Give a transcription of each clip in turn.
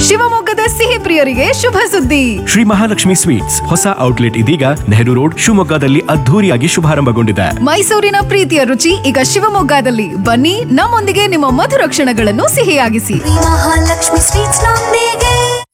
ಶಿವಮೊಗ್ಗದ ಸಿಹಿ ಪ್ರಿಯರಿಗೆ ಶುಭ ಸುದ್ದಿ ಶ್ರೀ ಮಹಾಲಕ್ಷ್ಮಿ ಸ್ವೀಟ್ಸ್ ಹೊಸ ಔಟ್ಲೆಟ್ ಇದೀಗ ನೆಹರು ರೋಡ್ ಶಿವಮೊಗ್ಗದಲ್ಲಿ ಅದ್ಧೂರಿಯಾಗಿ ಶುಭಾರಂಭಗೊಂಡಿದೆ ಮೈಸೂರಿನ ಪ್ರೀತಿಯ ರುಚಿ ಈಗ ಶಿವಮೊಗ್ಗದಲ್ಲಿ ಬನ್ನಿ ನಮ್ಮೊಂದಿಗೆ ನಿಮ್ಮ ಮಧುರ ಕ್ಷಣಗಳನ್ನು ಸಿಹಿಯಾಗಿಸಿ ಮಹಾಲಕ್ಷ್ಮಿ ಸ್ವೀಟ್ಸ್ ನೊಂದಿಗೆ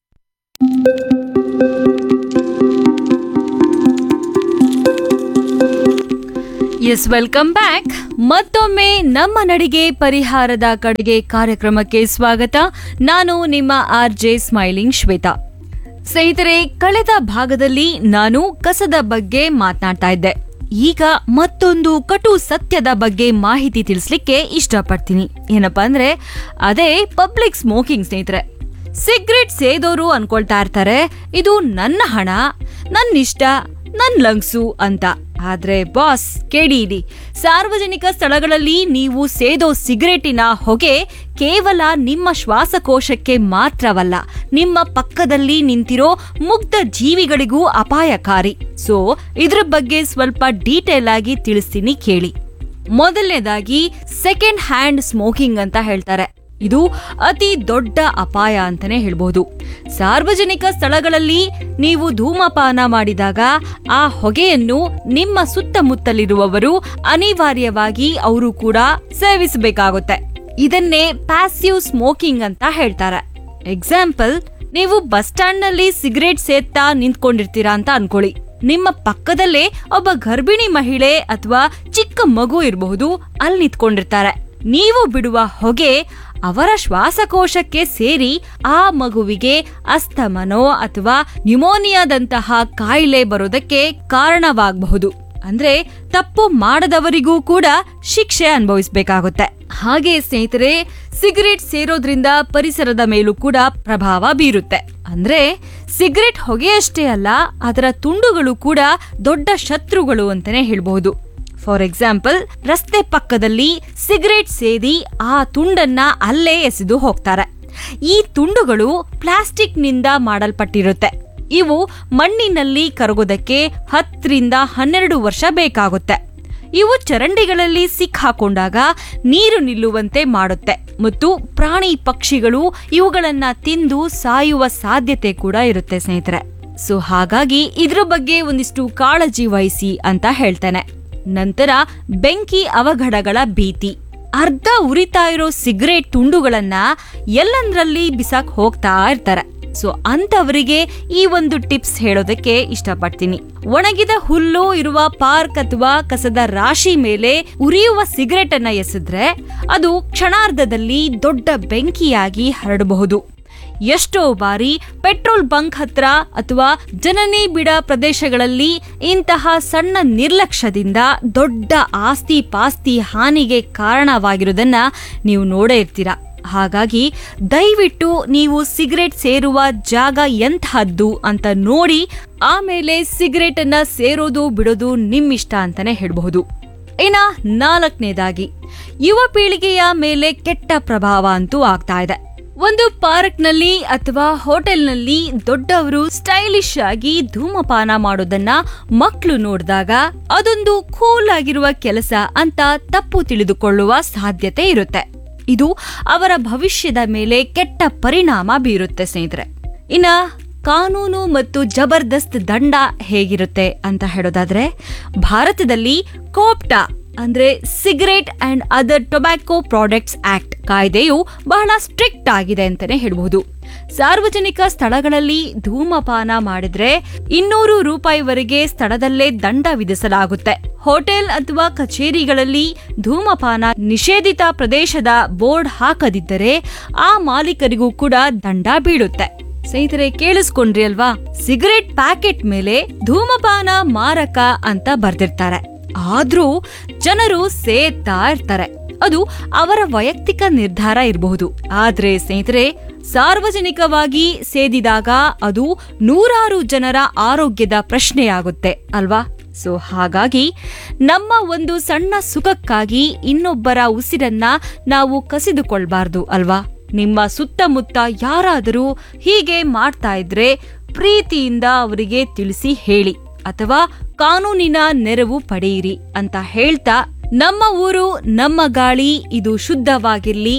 ಎಸ್ ವೆಲ್ಕಮ್ ಬ್ಯಾಕ್ ಮತ್ತೊಮ್ಮೆ ನಮ್ಮ ನಡಿಗೆ ಪರಿಹಾರದ ಕಡೆಗೆ ಕಾರ್ಯಕ್ರಮಕ್ಕೆ ಸ್ವಾಗತ ನಾನು ನಿಮ್ಮ ಆರ್ ಜೆ ಸ್ಮೈಲಿಂಗ್ ಶ್ವೇತಾ ಸ್ನೇಹಿತರೆ ಕಳೆದ ಭಾಗದಲ್ಲಿ ನಾನು ಕಸದ ಬಗ್ಗೆ ಮಾತನಾಡ್ತಾ ಇದ್ದೆ ಈಗ ಮತ್ತೊಂದು ಕಟು ಸತ್ಯದ ಬಗ್ಗೆ ಮಾಹಿತಿ ತಿಳಿಸ್ಲಿಕ್ಕೆ ಇಷ್ಟಪಡ್ತೀನಿ ಏನಪ್ಪಾ ಅಂದ್ರೆ ಅದೇ ಪಬ್ಲಿಕ್ ಸ್ಮೋಕಿಂಗ್ ಸ್ನೇಹಿತರೆ ಸಿಗರೆಟ್ ಸೇದೋರು ಅನ್ಕೊಳ್ತಾ ಇರ್ತಾರೆ ಇದು ನನ್ನ ಹಣ ನನ್ನ ಇಷ್ಟ ನನ್ ಲಂಗ್ಸು ಅಂತ ಆದ್ರೆ ಬಾಸ್ ಕೇಳಿರಿ ಸಾರ್ವಜನಿಕ ಸ್ಥಳಗಳಲ್ಲಿ ನೀವು ಸೇದೋ ಸಿಗರೇಟಿನ ಹೊಗೆ ಕೇವಲ ನಿಮ್ಮ ಶ್ವಾಸಕೋಶಕ್ಕೆ ಮಾತ್ರವಲ್ಲ ನಿಮ್ಮ ಪಕ್ಕದಲ್ಲಿ ನಿಂತಿರೋ ಮುಗ್ಧ ಜೀವಿಗಳಿಗೂ ಅಪಾಯಕಾರಿ ಸೊ ಇದ್ರ ಬಗ್ಗೆ ಸ್ವಲ್ಪ ಡೀಟೇಲ್ ಆಗಿ ತಿಳಿಸ್ತೀನಿ ಕೇಳಿ ಮೊದಲನೇದಾಗಿ ಸೆಕೆಂಡ್ ಹ್ಯಾಂಡ್ ಸ್ಮೋಕಿಂಗ್ ಅಂತ ಹೇಳ್ತಾರೆ ಇದು ಅತಿ ದೊಡ್ಡ ಅಪಾಯ ಅಂತಾನೆ ಹೇಳ್ಬಹುದು ಸಾರ್ವಜನಿಕ ಸ್ಥಳಗಳಲ್ಲಿ ನೀವು ಧೂಮಪಾನ ಮಾಡಿದಾಗ ಆ ಹೊಗೆಯನ್ನು ನಿಮ್ಮ ಸುತ್ತಮುತ್ತಲಿರುವವರು ಅನಿವಾರ್ಯವಾಗಿ ಅವರು ಕೂಡ ಸೇವಿಸಬೇಕಾಗುತ್ತೆ ಇದನ್ನೇ ಪ್ಯಾಸಿವ್ ಸ್ಮೋಕಿಂಗ್ ಅಂತ ಹೇಳ್ತಾರೆ ಎಕ್ಸಾಂಪಲ್ ನೀವು ಬಸ್ ಸ್ಟ್ಯಾಂಡ್ ನಲ್ಲಿ ಸಿಗರೇಟ್ ಸೇದ್ತಾ ನಿಂತ್ಕೊಂಡಿರ್ತೀರಾ ಅಂತ ಅನ್ಕೊಳ್ಳಿ ನಿಮ್ಮ ಪಕ್ಕದಲ್ಲೇ ಒಬ್ಬ ಗರ್ಭಿಣಿ ಮಹಿಳೆ ಅಥವಾ ಚಿಕ್ಕ ಮಗು ಇರಬಹುದು ಅಲ್ಲಿ ನಿಂತ್ಕೊಂಡಿರ್ತಾರೆ ನೀವು ಬಿಡುವ ಹೊಗೆ ಅವರ ಶ್ವಾಸಕೋಶಕ್ಕೆ ಸೇರಿ ಆ ಮಗುವಿಗೆ ಅಸ್ತಮನೋ ಅಥವಾ ನ್ಯುಮೋನಿಯಾದಂತಹ ಕಾಯಿಲೆ ಬರೋದಕ್ಕೆ ಕಾರಣವಾಗಬಹುದು ಅಂದ್ರೆ ತಪ್ಪು ಮಾಡದವರಿಗೂ ಕೂಡ ಶಿಕ್ಷೆ ಅನುಭವಿಸಬೇಕಾಗುತ್ತೆ ಹಾಗೆ ಸ್ನೇಹಿತರೆ ಸಿಗರೇಟ್ ಸೇರೋದ್ರಿಂದ ಪರಿಸರದ ಮೇಲೂ ಕೂಡ ಪ್ರಭಾವ ಬೀರುತ್ತೆ ಅಂದ್ರೆ ಸಿಗರೇಟ್ ಹೊಗೆಯಷ್ಟೇ ಅಲ್ಲ ಅದರ ತುಂಡುಗಳು ಕೂಡ ದೊಡ್ಡ ಶತ್ರುಗಳು ಅಂತಾನೆ ಹೇಳ್ಬಹುದು ಫಾರ್ ಎಕ್ಸಾಂಪಲ್ ರಸ್ತೆ ಪಕ್ಕದಲ್ಲಿ ಸಿಗರೇಟ್ ಸೇದಿ ಆ ತುಂಡನ್ನ ಅಲ್ಲೇ ಎಸೆದು ಹೋಗ್ತಾರೆ ಈ ತುಂಡುಗಳು ಪ್ಲಾಸ್ಟಿಕ್ನಿಂದ ಮಾಡಲ್ಪಟ್ಟಿರುತ್ತೆ ಇವು ಮಣ್ಣಿನಲ್ಲಿ ಕರಗೋದಕ್ಕೆ ಹತ್ತರಿಂದ ಹನ್ನೆರಡು ವರ್ಷ ಬೇಕಾಗುತ್ತೆ ಇವು ಚರಂಡಿಗಳಲ್ಲಿ ಸಿಕ್ಕಾಕೊಂಡಾಗ ನೀರು ನಿಲ್ಲುವಂತೆ ಮಾಡುತ್ತೆ ಮತ್ತು ಪ್ರಾಣಿ ಪಕ್ಷಿಗಳು ಇವುಗಳನ್ನ ತಿಂದು ಸಾಯುವ ಸಾಧ್ಯತೆ ಕೂಡ ಇರುತ್ತೆ ಸ್ನೇಹಿತರೆ ಸೊ ಹಾಗಾಗಿ ಇದ್ರ ಬಗ್ಗೆ ಒಂದಿಷ್ಟು ಕಾಳಜಿ ವಹಿಸಿ ಅಂತ ಹೇಳ್ತೇನೆ ನಂತರ ಬೆಂಕಿ ಅವಘಡಗಳ ಭೀತಿ ಅರ್ಧ ಉರಿತಾ ಇರೋ ಸಿಗರೇಟ್ ತುಂಡುಗಳನ್ನ ಎಲ್ಲಂದ್ರಲ್ಲಿ ಬಿಸಾಕ್ ಹೋಗ್ತಾ ಇರ್ತಾರೆ ಸೊ ಅಂತವರಿಗೆ ಈ ಒಂದು ಟಿಪ್ಸ್ ಹೇಳೋದಕ್ಕೆ ಇಷ್ಟಪಡ್ತೀನಿ ಒಣಗಿದ ಹುಲ್ಲು ಇರುವ ಪಾರ್ಕ್ ಅಥವಾ ಕಸದ ರಾಶಿ ಮೇಲೆ ಉರಿಯುವ ಸಿಗರೇಟ್ ಅನ್ನ ಎಸೆದ್ರೆ ಅದು ಕ್ಷಣಾರ್ಧದಲ್ಲಿ ದೊಡ್ಡ ಬೆಂಕಿಯಾಗಿ ಹರಡಬಹುದು ಎಷ್ಟೋ ಬಾರಿ ಪೆಟ್ರೋಲ್ ಬಂಕ್ ಹತ್ರ ಅಥವಾ ಜನನಿ ಬಿಡ ಪ್ರದೇಶಗಳಲ್ಲಿ ಇಂತಹ ಸಣ್ಣ ನಿರ್ಲಕ್ಷ್ಯದಿಂದ ದೊಡ್ಡ ಆಸ್ತಿ ಪಾಸ್ತಿ ಹಾನಿಗೆ ಕಾರಣವಾಗಿರುವುದನ್ನ ನೀವು ನೋಡೇ ಇರ್ತೀರಾ ಹಾಗಾಗಿ ದಯವಿಟ್ಟು ನೀವು ಸಿಗರೇಟ್ ಸೇರುವ ಜಾಗ ಎಂತಹದ್ದು ಅಂತ ನೋಡಿ ಆಮೇಲೆ ಸಿಗರೇಟ್ ಅನ್ನ ಸೇರೋದು ಬಿಡೋದು ನಿಮ್ಮಿಷ್ಟ ಅಂತಾನೆ ಹೇಳಬಹುದು ಇನ್ನ ನಾಲ್ಕನೇದಾಗಿ ಯುವ ಪೀಳಿಗೆಯ ಮೇಲೆ ಕೆಟ್ಟ ಪ್ರಭಾವ ಅಂತೂ ಆಗ್ತಾ ಇದೆ ಒಂದು ಪಾರ್ಕ್ ನಲ್ಲಿ ಅಥವಾ ಹೋಟೆಲ್ನಲ್ಲಿ ದೊಡ್ಡವರು ಸ್ಟೈಲಿಶ್ ಆಗಿ ಧೂಮಪಾನ ಮಾಡೋದನ್ನ ಮಕ್ಕಳು ನೋಡಿದಾಗ ಅದೊಂದು ಕೂಲ್ ಆಗಿರುವ ಕೆಲಸ ಅಂತ ತಪ್ಪು ತಿಳಿದುಕೊಳ್ಳುವ ಸಾಧ್ಯತೆ ಇರುತ್ತೆ ಇದು ಅವರ ಭವಿಷ್ಯದ ಮೇಲೆ ಕೆಟ್ಟ ಪರಿಣಾಮ ಬೀರುತ್ತೆ ಸ್ನೇಹಿತರೆ ಇನ್ನ ಕಾನೂನು ಮತ್ತು ಜಬರ್ದಸ್ತ್ ದಂಡ ಹೇಗಿರುತ್ತೆ ಅಂತ ಹೇಳೋದಾದ್ರೆ ಭಾರತದಲ್ಲಿ ಕೋಪ್ಟಾ ಅಂದ್ರೆ cigarette and other tobacco products act ಕಾಯ್ದೆಯು ಬಹಳ ಸ್ಟ್ರಿಕ್ಟ್ ಆಗಿದೆ ಅಂತಾನೆ ಹೇಳ್ಬಹುದು ಸಾರ್ವಜನಿಕ ಸ್ಥಳಗಳಲ್ಲಿ ಧೂಮಪಾನ ಮಾಡಿದ್ರೆ ಇನ್ನೂರು ರೂಪಾಯಿವರೆಗೆ ಸ್ಥಳದಲ್ಲೇ ದಂಡ ವಿಧಿಸಲಾಗುತ್ತೆ ಹೋಟೆಲ್ ಅಥವಾ ಕಚೇರಿಗಳಲ್ಲಿ ಧೂಮಪಾನ ನಿಷೇಧಿತ ಪ್ರದೇಶದ ಬೋರ್ಡ್ ಹಾಕದಿದ್ದರೆ ಆ ಮಾಲೀಕರಿಗೂ ಕೂಡ ದಂಡ ಬೀಳುತ್ತೆ ಸ್ನೇಹಿತರೆ ಕೇಳಿಸ್ಕೊಂಡ್ರಿ ಅಲ್ವಾ ಸಿಗರೇಟ್ ಪ್ಯಾಕೆಟ್ ಮೇಲೆ ಧೂಮಪಾನ ಮಾರಕ ಅಂತ ಬರ್ದಿರ್ತಾರೆ ಆದ್ರೂ ಜನರು ಸೇತಾ ಇರ್ತಾರೆ ಅದು ಅವರ ವೈಯಕ್ತಿಕ ನಿರ್ಧಾರ ಇರಬಹುದು ಆದ್ರೆ ಸ್ನೇಹಿತರೆ ಸಾರ್ವಜನಿಕವಾಗಿ ಸೇದಿದಾಗ ಅದು ನೂರಾರು ಜನರ ಆರೋಗ್ಯದ ಪ್ರಶ್ನೆಯಾಗುತ್ತೆ ಅಲ್ವಾ ಸೊ ಹಾಗಾಗಿ ನಮ್ಮ ಒಂದು ಸಣ್ಣ ಸುಖಕ್ಕಾಗಿ ಇನ್ನೊಬ್ಬರ ಉಸಿರನ್ನ ನಾವು ಕಸಿದುಕೊಳ್ಬಾರ್ದು ಅಲ್ವಾ ನಿಮ್ಮ ಸುತ್ತಮುತ್ತ ಯಾರಾದರೂ ಹೀಗೆ ಮಾಡ್ತಾ ಇದ್ರೆ ಪ್ರೀತಿಯಿಂದ ಅವರಿಗೆ ತಿಳಿಸಿ ಹೇಳಿ ಅಥವಾ ಕಾನೂನಿನ ನೆರವು ಪಡೆಯಿರಿ ಅಂತ ಹೇಳ್ತಾ ನಮ್ಮ ಊರು ನಮ್ಮ ಗಾಳಿ ಇದು ಶುದ್ಧವಾಗಿರ್ಲಿ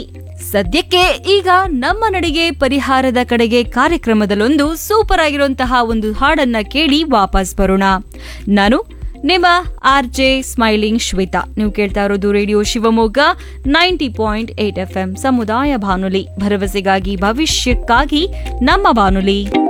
ಸದ್ಯಕ್ಕೆ ಈಗ ನಮ್ಮ ನಡಿಗೆ ಪರಿಹಾರದ ಕಡೆಗೆ ಕಾರ್ಯಕ್ರಮದಲ್ಲೊಂದು ಸೂಪರ್ ಆಗಿರುವಂತಹ ಒಂದು ಹಾಡನ್ನ ಕೇಳಿ ವಾಪಸ್ ಬರೋಣ ನಾನು ನಿಮ್ಮ ಆರ್ ಜೆ ಸ್ಮೈಲಿಂಗ್ ಶ್ವೇತಾ ನೀವು ಕೇಳ್ತಾ ಇರೋದು radio Shivamogga ninety point eight F M ಸಮುದಾಯ ಬಾನುಲಿ ಭರವಸೆಗಾಗಿ ಭವಿಷ್ಯಕ್ಕಾಗಿ ನಮ್ಮ ಬಾನುಲಿ